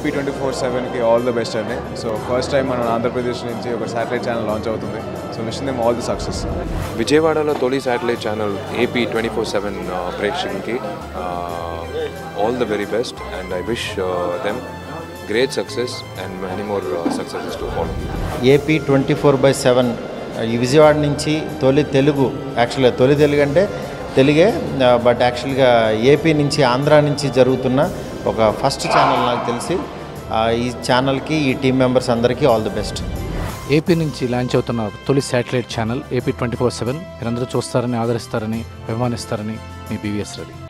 AP twenty four సెవెన్కి all the best అండి so first time మనం ఆంధ్రప్రదేశ్ నుంచి ఒక శాటిలైట్ ఛానల్ లాంచ్ అవుతుంది సో విషయం దేమ్ ఆల్ ది సక్సెస్ విజయవాడలో తొలి satellite channel AP twenty four seven ప్రేక్షకులకి all the very best and I wish them great success and many more successes to follow AP twenty four by seven ఈ విజయవాడ నుంచి తొలి తెలుగు యాక్చువల్గా తొలి తెలుగు అంటే తెలుగే బట్ యాక్చువల్గా ఏపీ నుంచి ఆంధ్ర నుంచి జరుగుతున్న ఒక ఫస్ట్ ఛానల్ నాకు తెలిసి ఆ, ఈ ఛానల్కి ఈ టీం మెంబర్స్ అందరికీ ఆల్ ది బెస్ట్ ఏపీ నుంచి లాంచ్ అవుతున్న తొలి satellite channel AP twenty four seven మీరందరూ చూస్తారని ఆదరిస్తారని అభిమానిస్తారని మీ బీవీఎస్ రవి